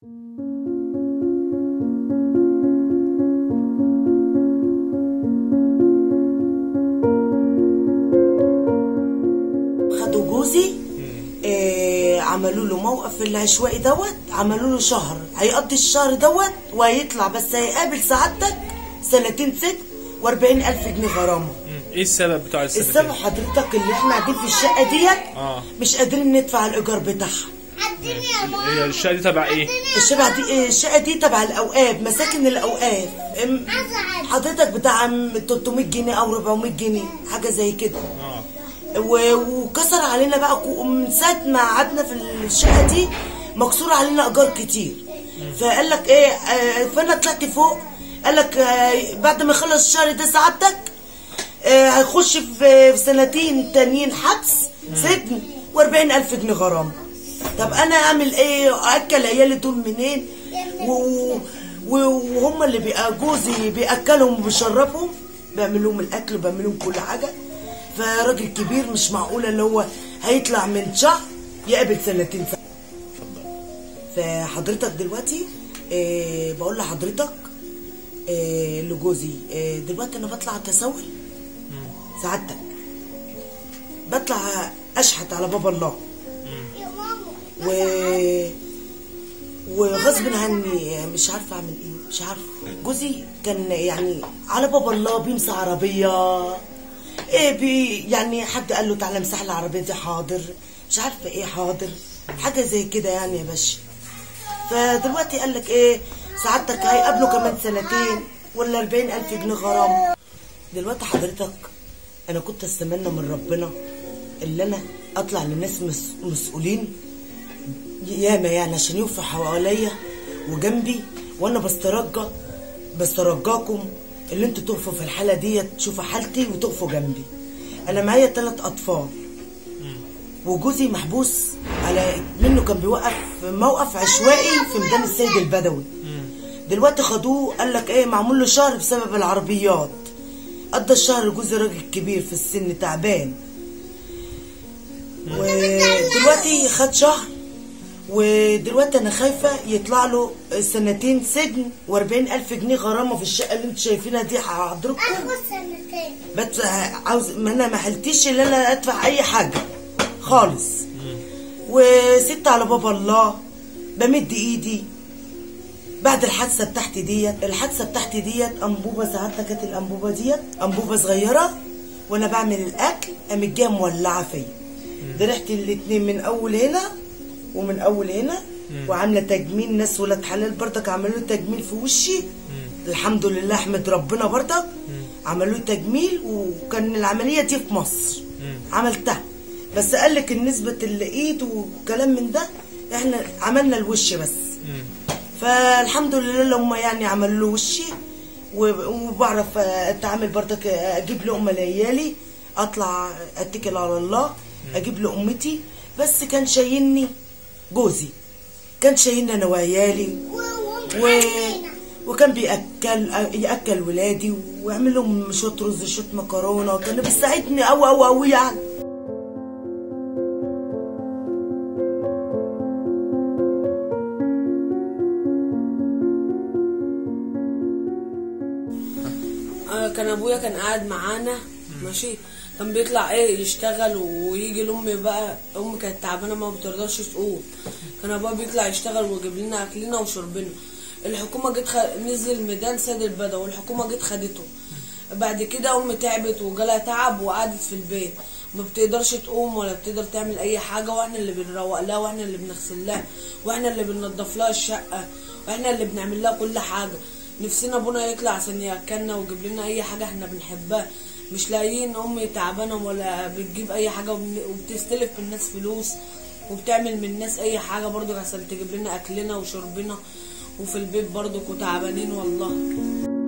خدوا جوزي آه عملوا له موقف العشوائي دوت عملوا له شهر هيقضي الشهر دوت وهيطلع بس هيقابل سعادتك سنتين سجن و40 ألف جنيه غرامة مم. ايه السبب بتاع السنتين؟ السبب حضرتك اللي احنا قاعدين في الشقة ديت اه مش قادرين ندفع الإيجار بتاعها هي الشقه دي تبع ايه؟ الشقة دي الشقة دي تبع الأوقاف مساكن الأوقاف ام- حضرتك بتاع 300 جنيه أو 400 جنيه حاجة زي كده اه و- وكسر علينا بقى كو- من ساعة ما قعدنا في الشقة دي مكسور علينا إيجار كتير فقال لك إيه آه، فأنا طلعت فوق قال لك آه، بعد ما يخلص الشهر ده سعادتك آه، هيخش في في سنتين تانيين حبس سجن و40 ألف جنيه غرامة طب أنا أعمل إيه أكل عيالي دول منين و- و- وهم اللي بيبقى جوزي بيأكلهم وبيشربهم بيعمل لهم الأكل وبيعمل لهم كل حاجة فراجل كبير مش معقولة اللي هو هيطلع من شهر يقابل سنتين ف... فحضرتك دلوقتي آه بقول لحضرتك آه لجوزي آه دلوقتي انا بطلع اتسول سعادتك بطلع اشحت على بابا الله و وغصب عني مش عارفه اعمل ايه مش عارفه جوزي كان يعني على بابا الله بيمسح عربيه ايه بي يعني حد قال له تعالى امسح لي العربيه دي حاضر مش عارفه ايه حاضر حاجه زي كده يعني يا باشا فدلوقتي قال لك ايه سعادتك هيقابله كمان سنتين ولا 40 الف جنيه غرامه دلوقتي حضرتك انا كنت استمنى من ربنا اللي انا اطلع لناس مس- مسؤولين ياما يعني عشان يقفوا حواليا وجنبي وانا بسترجى بسترجاكم اللي انتوا تقفوا في الحاله ديت تشوفوا حالتي وتقفوا جنبي انا معايا ثلاث اطفال وجوزي محبوس على منه كان بيوقف في موقف عشوائي في ميدان السيد البدوي دلوقتي خدوه قال لك ايه معمول له شهر بسبب العربيات قضى الشهر جوزي راجل كبير في السن تعبان ودلوقتي خد شهر ودلوقتي انا خايفه يطلع له سنتين سجن و40 الف جنيه غرامه في الشقه اللي انتوا شايفينها دي حضرتكم اخد سنتين بس عاوز ما انا ما حلتيش ان انا ادفع اي حاجه خالص وست على بابا الله بمد ايدي بعد الحادثه بتاعتي ديت الحادثه بتاعتي ديت انبوبه ساعتها كانت الانبوبه ديت انبوبه صغيره وانا بعمل الاكل قامت جايه مولعه فيا درحت الاتنين من اول هنا ومن اول هنا وعامله تجميل ناس ولاد حلال برضك عملوا لي تجميل في وشي الحمد لله احمد ربنا برضك عملوا لي تجميل وكان العمليه دي في مصر عملتها بس قال لك النسبه الايد وكلام من ده احنا عملنا الوش بس فالحمد لله اللي هم يعني عملوا له وشي و- وبعرف اتعامل برضك اجيب لقمه لعيالي اطلع اتكل على الله اجيب لامتي بس كان شايلني جوزي كان شايلني انا وعيالي و... وكان بياكل ياكل ولادي ويعمل لهم شويه رز شويه مكرونه كان بيساعدني قوي قوي قوي يعني آه، كان ابويا كان قاعد معانا ماشي كان بيطلع ايه يشتغل ويجي لامي بقى امي كانت تعبانه ما بترضاش تقوم كان ابويا بيطلع يشتغل ويجيب لنا اكلنا وشربنا الحكومه جت خ... نزل ميدان سيد البدوي والحكومه جت خدته بعد كده امي تعبت وجالها تعب وقعدت في البيت ما بتقدرش تقوم ولا بتقدر تعمل اي حاجه واحنا اللي بنروق لها واحنا اللي بنغسل لها واحنا اللي بننضف لها الشقه واحنا اللي بنعمل لها كل حاجه نفسنا ابونا يطلع عشان ياكلنا ويجيب لنا اي حاجه احنا بنحبها مش لاقيين امي تعبانه ولا بتجيب اي حاجه وبن- وبتستلف من الناس فلوس وبتعمل من الناس اي حاجه برضو عشان تجيب لنا اكلنا وشربنا وفي البيت برضو تعبانين والله